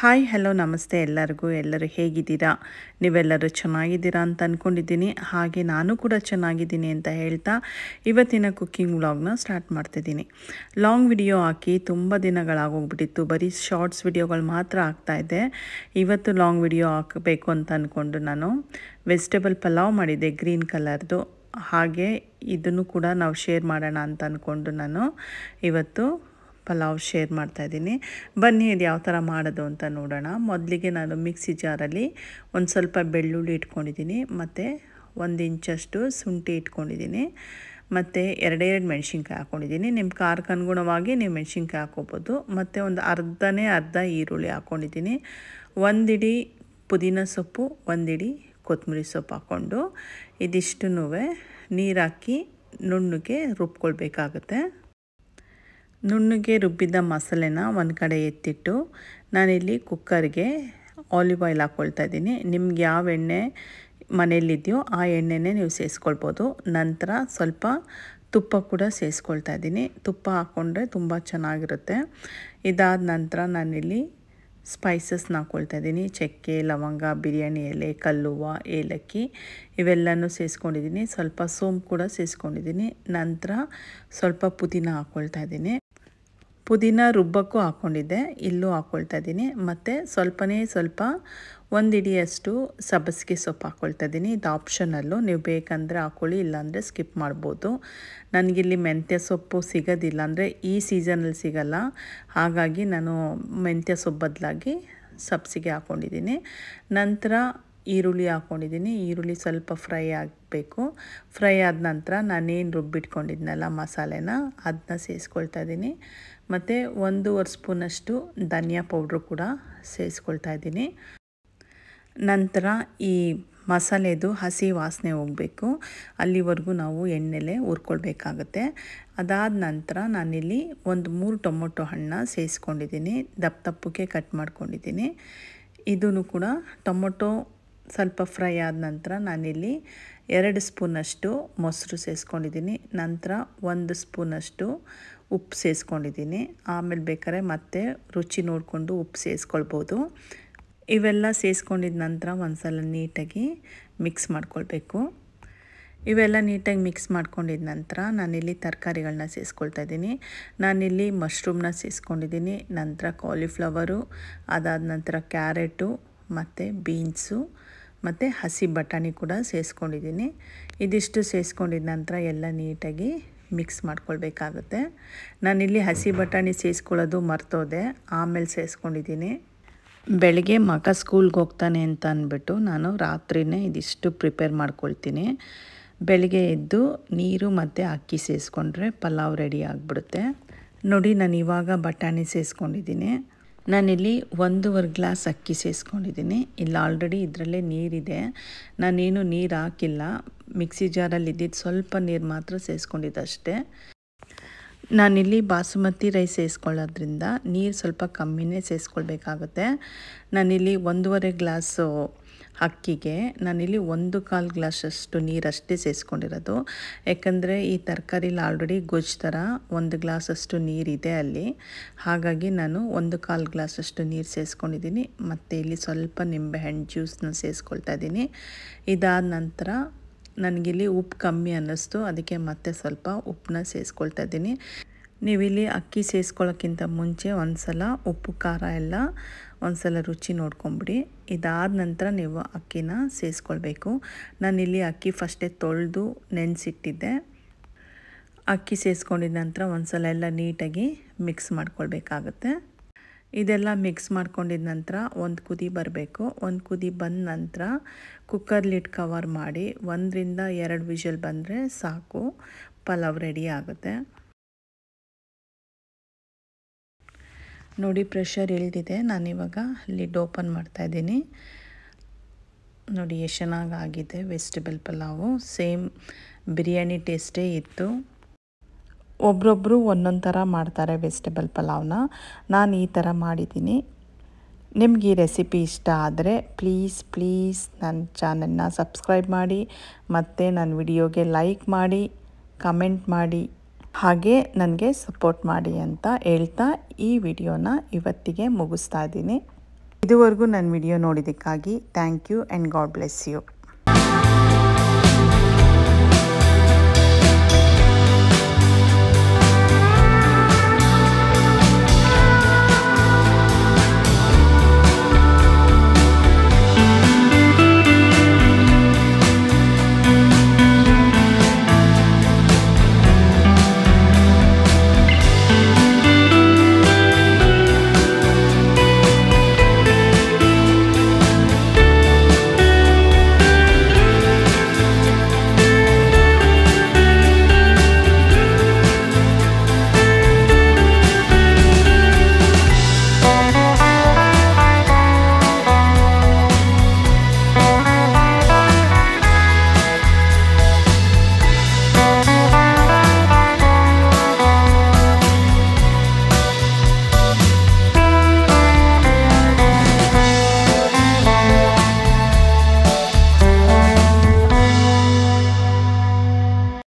hi hello ನಮಸ್ತೆ ಎಲ್ಲರಿಗೂ ಎಲ್ಲರೂ ಹೇಗಿದ್ದೀರಾ ನೀವೆಲ್ಲರೂ ಚೆನ್ನಾಗಿದ್ದೀರಾ ಅಂತ ಅಂದ್ಕೊಂಡಿದ್ದೀನಿ ಹಾಗೆ ನಾನು ಕೂಡ ಚೆನ್ನಾಗಿದ್ದೀನಿ ಅಂತ ಹೇಳ್ತಾ ಇವತ್ತಿನ ಕುಕ್ಕಿಂಗ್ ವ್ಲಾಗ್ನ ಸ್ಟಾರ್ಟ್ ಮಾಡ್ತಿದ್ದೀನಿ ಲಾಂಗ್ ವಿಡಿಯೋ ಹಾಕಿ ತುಂಬ ದಿನಗಳಾಗೋಗ್ಬಿಟ್ಟಿತ್ತು ಬರೀ ಶಾರ್ಟ್ಸ್ ವಿಡಿಯೋಗಳು ಮಾತ್ರ ಆಗ್ತಾಯಿದೆ ಇವತ್ತು ಲಾಂಗ್ ವಿಡಿಯೋ ಹಾಕಬೇಕು ಅಂತ ಅಂದ್ಕೊಂಡು ನಾನು ವೆಜಿಟೇಬಲ್ ಪಲಾವ್ ಮಾಡಿದ್ದೆ ಗ್ರೀನ್ ಕಲರ್ದು ಹಾಗೆ ಇದನ್ನು ಕೂಡ ನಾವು ಶೇರ್ ಮಾಡೋಣ ಅಂತ ಅಂದ್ಕೊಂಡು ನಾನು ಇವತ್ತು ಪಲಾವ್ ಶೇರ್ ಮಾಡ್ತಾಯಿದ್ದೀನಿ ಬನ್ನಿ ಇದು ಯಾವ ಥರ ಮಾಡೋದು ಅಂತ ನೋಡೋಣ ಮೊದಲಿಗೆ ನಾನು ಮಿಕ್ಸಿ ಜಾರಲ್ಲಿ ಒಂದು ಸ್ವಲ್ಪ ಬೆಳ್ಳುಳ್ಳಿ ಇಟ್ಕೊಂಡಿದ್ದೀನಿ ಮತ್ತು ಒಂದು ಇಂಚಷ್ಟು ಶುಂಠಿ ಇಟ್ಕೊಂಡಿದ್ದೀನಿ ಮತ್ತು ಎರಡೆರಡು ಮೆಣಸಿನ್ಕಾಯಿ ಹಾಕ್ಕೊಂಡಿದ್ದೀನಿ ನಿಮ್ಮ ಖಾರಕ್ಕೆ ಅನುಗುಣವಾಗಿ ನೀವು ಮೆಣಸಿನ್ಕಾಯಿ ಹಾಕ್ಕೋಬೋದು ಮತ್ತು ಒಂದು ಅರ್ಧನೇ ಅರ್ಧ ಈರುಳ್ಳಿ ಹಾಕ್ಕೊಂಡಿದ್ದೀನಿ ಒಂದಿಡಿ ಪುದೀನ ಸೊಪ್ಪು ಒಂದಿಡಿ ಕೊತ್ತಂಬರಿ ಸೊಪ್ಪು ಹಾಕ್ಕೊಂಡು ಇದಿಷ್ಟು ನೀರು ಹಾಕಿ ನುಣ್ಣಗೆ ರುಬ್ಕೊಳ್ಬೇಕಾಗುತ್ತೆ ನುಣ್ಣಗೆ ರುಬ್ಬಿದ್ದ ಮಸಾಲೆನ ಒಂದು ಕಡೆ ಎತ್ತಿಟ್ಟು ನಾನಿಲ್ಲಿ ಕುಕ್ಕರ್ಗೆ ಆಲಿವ್ ಆಯಿಲ್ ಹಾಕ್ಕೊಳ್ತಾ ಇದ್ದೀನಿ ನಿಮ್ಗೆ ಯಾವ ಎಣ್ಣೆ ಮನೆಯಲ್ಲಿದೆಯೋ ಆ ಎಣ್ಣೆನೇ ನೀವು ಸೇರಿಸ್ಕೊಳ್ಬೋದು ನಂತರ ಸ್ವಲ್ಪ ತುಪ್ಪ ಕೂಡ ಸೇರಿಸ್ಕೊಳ್ತಾ ಇದ್ದೀನಿ ತುಪ್ಪ ಹಾಕ್ಕೊಂಡ್ರೆ ತುಂಬ ಚೆನ್ನಾಗಿರುತ್ತೆ ಇದಾದ ನಂತರ ನಾನಿಲ್ಲಿ ಸ್ಪೈಸಸ್ನ ಹಾಕ್ಕೊಳ್ತಾ ಇದ್ದೀನಿ ಚಕ್ಕೆ ಲವಂಗ ಬಿರಿಯಾನಿ ಎಲೆ ಕಲ್ಲುವ ಏಲಕ್ಕಿ ಇವೆಲ್ಲನೂ ಸೇರಿಸ್ಕೊಂಡಿದ್ದೀನಿ ಸ್ವಲ್ಪ ಸೋಂಪು ಕೂಡ ಸೇರಿಸ್ಕೊಂಡಿದ್ದೀನಿ ನಂತರ ಸ್ವಲ್ಪ ಪುದೀನ ಹಾಕ್ಕೊಳ್ತಾ ಇದ್ದೀನಿ ಪುದೀನ ರುಬ್ಬಕ್ಕೂ ಹಾಕ್ಕೊಂಡಿದ್ದೆ ಇಲ್ಲೂ ಹಾಕ್ಕೊಳ್ತಾ ಇದ್ದೀನಿ ಮತ್ತು ಸ್ವಲ್ಪನೇ ಸ್ವಲ್ಪ ಒಂದು ಇಡಿಯಷ್ಟು ಸಬ್ಬಸಿಗೆ ಸೊಪ್ಪು ಹಾಕ್ಕೊಳ್ತಾ ಇದ್ದೀನಿ ಇದು ಆಪ್ಷನಲ್ಲು ನೀವು ಬೇಕಂದರೆ ಹಾಕ್ಕೊಳ್ಳಿ ಇಲ್ಲಾಂದರೆ ಸ್ಕಿಪ್ ಮಾಡ್ಬೋದು ನನಗಿಲ್ಲಿ ಮೆಂತ್ಯ ಸೊಪ್ಪು ಸಿಗೋದಿಲ್ಲ ಅಂದರೆ ಈ ಸೀಸನಲ್ಲಿ ಸಿಗಲ್ಲ ಹಾಗಾಗಿ ನಾನು ಮೆಂತ್ಯ ಸೊಪ್ಪು ಬದಲಾಗಿ ಸಬ್ಸಿಗೆ ಹಾಕ್ಕೊಂಡಿದ್ದೀನಿ ನಂತರ ಈರುಳ್ಳಿ ಹಾಕ್ಕೊಂಡಿದ್ದೀನಿ ಈರುಳ್ಳಿ ಸ್ವಲ್ಪ ಫ್ರೈ ಆಗಬೇಕು ಫ್ರೈ ಆದ ನಂತರ ನಾನೇನು ರುಬ್ಬಿಟ್ಕೊಂಡಿದ್ನಲ್ಲ ಮಸಾಲೆನ ಅದನ್ನ ಸೇರಿಸ್ಕೊಳ್ತಾ ಇದ್ದೀನಿ ಮತ್ತು ಒಂದೂವರೆ ಸ್ಪೂನಷ್ಟು ಧನಿಯಾ ಪೌಡ್ರು ಕೂಡ ಸೇರಿಸ್ಕೊಳ್ತಾ ಇದ್ದೀನಿ ನಂತರ ಈ ಮಸಾಲೆದು ಹಸಿ ವಾಸನೆ ಹೋಗಬೇಕು ಅಲ್ಲಿವರೆಗೂ ನಾವು ಎಣ್ಣೆಲೆ ಹುರ್ಕೊಳ್ಬೇಕಾಗತ್ತೆ ಅದಾದ ನಂತರ ನಾನಿಲ್ಲಿ ಒಂದು ಮೂರು ಟೊಮೊಟೊ ಹಣ್ಣು ಸೇರಿಸ್ಕೊಂಡಿದ್ದೀನಿ ದಪ್ಪ ದಪ್ಪಕ್ಕೆ ಕಟ್ ಮಾಡ್ಕೊಂಡಿದ್ದೀನಿ ಇದೂ ಕೂಡ ಟೊಮೊಟೊ ಸ್ವಲ್ಪ ಫ್ರೈ ಆದ ನಂತರ ನಾನಿಲ್ಲಿ ಎರಡು ಸ್ಪೂನಷ್ಟು ಮೊಸರು ಸೇರಿಸ್ಕೊಂಡಿದ್ದೀನಿ ನಂತರ ಒಂದು ಸ್ಪೂನಷ್ಟು ಉಪ್ಪು ಸೇರಿಸ್ಕೊಂಡಿದ್ದೀನಿ ಆಮೇಲೆ ಬೇಕಾದ್ರೆ ಮತ್ತೆ ರುಚಿ ನೋಡಿಕೊಂಡು ಉಪ್ಪು ಸೇರಿಸ್ಕೊಳ್ಬೋದು ಇವೆಲ್ಲ ಸೇರಿಸ್ಕೊಂಡಿದ ನಂತರ ಒಂದು ಸಲ ನೀಟಾಗಿ ಮಿಕ್ಸ್ ಮಾಡ್ಕೊಳ್ಬೇಕು ಇವೆಲ್ಲ ನೀಟಾಗಿ ಮಿಕ್ಸ್ ಮಾಡ್ಕೊಂಡಿದ ನಂತರ ನಾನಿಲ್ಲಿ ತರಕಾರಿಗಳನ್ನ ಸೇರಿಸ್ಕೊಳ್ತಾ ಇದ್ದೀನಿ ನಾನಿಲ್ಲಿ ಮಶ್ರೂಮ್ನ ಸೇರಿಸ್ಕೊಂಡಿದ್ದೀನಿ ನಂತರ ಕಾಲಿಫ್ಲವರು ಅದಾದ ನಂತರ ಕ್ಯಾರೆಟು ಮತ್ತು ಬೀನ್ಸು ಮತ್ತು ಹಸಿ ಬಟಾಣಿ ಕೂಡ ಸೇರಿಸ್ಕೊಂಡಿದ್ದೀನಿ ಇದಿಷ್ಟು ಸೇರಿಸ್ಕೊಂಡಿದ ನಂತರ ಎಲ್ಲ ನೀಟಾಗಿ ಮಿಕ್ಸ್ ಮಾಡ್ಕೊಳ್ಬೇಕಾಗುತ್ತೆ ನಾನಿಲ್ಲಿ ಹಸಿ ಬಟಾಣಿ ಸೇರಿಸ್ಕೊಳ್ಳೋದು ಮರ್ತೋದೆ ಆಮೇಲೆ ಸೇರಿಸ್ಕೊಂಡಿದ್ದೀನಿ ಬೆಳಗ್ಗೆ ಮಗ ಸ್ಕೂಲ್ಗೆ ಹೋಗ್ತಾನೆ ಅಂತ ಅಂದ್ಬಿಟ್ಟು ನಾನು ರಾತ್ರಿನೇ ಇದಿಷ್ಟು ಪ್ರಿಪೇರ್ ಮಾಡ್ಕೊಳ್ತೀನಿ ಬೆಳಗ್ಗೆ ಎದ್ದು ನೀರು ಮತ್ತು ಅಕ್ಕಿ ಸೇರಿಸ್ಕೊಂಡ್ರೆ ಪಲಾವ್ ರೆಡಿ ಆಗಿಬಿಡುತ್ತೆ ನೋಡಿ ನಾನು ಇವಾಗ ಬಟಾಣಿ ಸೇರಿಸ್ಕೊಂಡಿದ್ದೀನಿ ನಾನಿಲ್ಲಿ ಒಂದೂವರೆ ಗ್ಲಾಸ್ ಅಕ್ಕಿ ಸೇರಿಸ್ಕೊಂಡಿದ್ದೀನಿ ಇಲ್ಲ ಆಲ್ರೆಡಿ ಇದರಲ್ಲೇ ನೀರಿದೆ ನಾನೇನು ನೀರು ಹಾಕಿಲ್ಲ ಮಿಕ್ಸಿ ಜಾರಲ್ಲಿ ಇದ್ದಿದ್ದು ಸ್ವಲ್ಪ ನೀರು ಮಾತ್ರ ಸೇರಿಸ್ಕೊಂಡಿದ್ದಷ್ಟೇ ನಾನಿಲ್ಲಿ ಬಾಸುಮತಿ ರೈಸ್ ಸೇರಿಸ್ಕೊಳ್ಳೋದ್ರಿಂದ ನೀರು ಸ್ವಲ್ಪ ಕಮ್ಮಿನೇ ಸೇರಿಸ್ಕೊಳ್ಬೇಕಾಗುತ್ತೆ ನಾನಿಲ್ಲಿ ಒಂದೂವರೆ ಗ್ಲಾಸು ಅಕ್ಕಿಗೆ ನಾನಿಲ್ಲಿ ಒಂದು ಕಾಲು ಗ್ಲಾಸಷ್ಟು ನೀರಷ್ಟೇ ಸೇರಿಸ್ಕೊಂಡಿರೋದು ಯಾಕಂದರೆ ಈ ತರಕಾರಿಲಿ ಆಲ್ರೆಡಿ ಗೊಜ್ಜು ಥರ ಒಂದು ಗ್ಲಾಸಷ್ಟು ನೀರಿದೆ ಅಲ್ಲಿ ಹಾಗಾಗಿ ನಾನು ಒಂದು ಕಾಲು ಗ್ಲಾಸಷ್ಟು ನೀರು ಸೇರಿಸ್ಕೊಂಡಿದ್ದೀನಿ ಮತ್ತು ಇಲ್ಲಿ ಸ್ವಲ್ಪ ನಿಂಬೆಹಣ್ಣು ಜ್ಯೂಸನ್ನ ಸೇರಿಸ್ಕೊಳ್ತಾ ಇದ್ದೀನಿ ಇದಾದ ನಂತರ ನನಗಿಲ್ಲಿ ಉಪ್ಪು ಕಮ್ಮಿ ಅನ್ನಿಸ್ತು ಅದಕ್ಕೆ ಮತ್ತೆ ಸ್ವಲ್ಪ ಉಪ್ಪನ್ನ ಸೇರಿಸ್ಕೊಳ್ತಾ ಇದ್ದೀನಿ ನೀವಿಲ್ಲಿ ಅಕ್ಕಿ ಸೇರಿಸ್ಕೊಳ್ಳೋಕ್ಕಿಂತ ಮುಂಚೆ ಒಂದು ಸಲ ಉಪ್ಪು ಖಾರ ಎಲ್ಲ ಒಂದು ಸಲ ರುಚಿ ನೋಡ್ಕೊಂಬಿಡಿ ಇದಾದ ನಂತರ ನೀವು ಅಕ್ಕಿನ ಸೇರಿಸ್ಕೊಳ್ಬೇಕು ನಾನಿಲ್ಲಿ ಅಕ್ಕಿ ಫಸ್ಟೇ ತೊಳೆದು ನೆನೆಸಿಟ್ಟಿದ್ದೆ ಅಕ್ಕಿ ಸೇರಿಸ್ಕೊಂಡಿದ ನಂತರ ಒಂದು ಸಲ ಎಲ್ಲ ನೀಟಾಗಿ ಮಿಕ್ಸ್ ಮಾಡ್ಕೊಳ್ಬೇಕಾಗತ್ತೆ ಇದೆಲ್ಲ ಮಿಕ್ಸ್ ಮಾಡ್ಕೊಂಡಿದ ನಂತರ ಒಂದು ಕುದಿ ಬರಬೇಕು ಒಂದು ಕುದಿ ಬಂದ ನಂತರ ಕುಕ್ಕರ್ ಲಿಡ್ ಕವರ್ ಮಾಡಿ ಒಂದರಿಂದ ಎರಡು ವಿಷಲ್ ಬಂದರೆ ಸಾಕು ಪಲಾವ್ ರೆಡಿ ಆಗುತ್ತೆ ನೋಡಿ ಪ್ರೆಷರ್ ಇಳಿದಿದೆ ನಾನಿವಾಗ ಲಿಡ್ ಓಪನ್ ಮಾಡ್ತಾಯಿದ್ದೀನಿ ನೋಡಿ ಎಷ್ಟು ಚೆನ್ನಾಗಿ ಆಗಿದೆ ವೆಜಿಟೇಬಲ್ ಪಲಾವು ಸೇಮ್ ಬಿರಿಯಾನಿ ಟೇಸ್ಟೇ ಇತ್ತು ಒಬ್ರೊಬ್ಬರು ಒಂದೊಂದು ಥರ ಮಾಡ್ತಾರೆ ವೆಜಿಟೇಬಲ್ ಪಲಾವ್ನ ನಾನು ಈ ಥರ ಮಾಡಿದ್ದೀನಿ ನಿಮ್ಗೆ ಈ ರೆಸಿಪಿ ಇಷ್ಟ ಆದರೆ ಪ್ಲೀಸ್ ಪ್ಲೀಸ್ ನನ್ನ ಚಾನಲ್ನ ಸಬ್ಸ್ಕ್ರೈಬ್ ಮಾಡಿ ಮತ್ತು ನನ್ನ ವಿಡಿಯೋಗೆ ಲೈಕ್ ಮಾಡಿ ಕಮೆಂಟ್ ಮಾಡಿ ಹಾಗೆ ನನಗೆ ಸಪೋರ್ಟ್ ಮಾಡಿ ಅಂತ ಹೇಳ್ತಾ ಈ ವಿಡಿಯೋನ ಇವತ್ತಿಗೆ ಮುಗಿಸ್ತಾ ಇದ್ದೀನಿ ಇದುವರೆಗೂ ನನ್ನ ವಿಡಿಯೋ ನೋಡಿದ್ದಕ್ಕಾಗಿ thank you and God bless you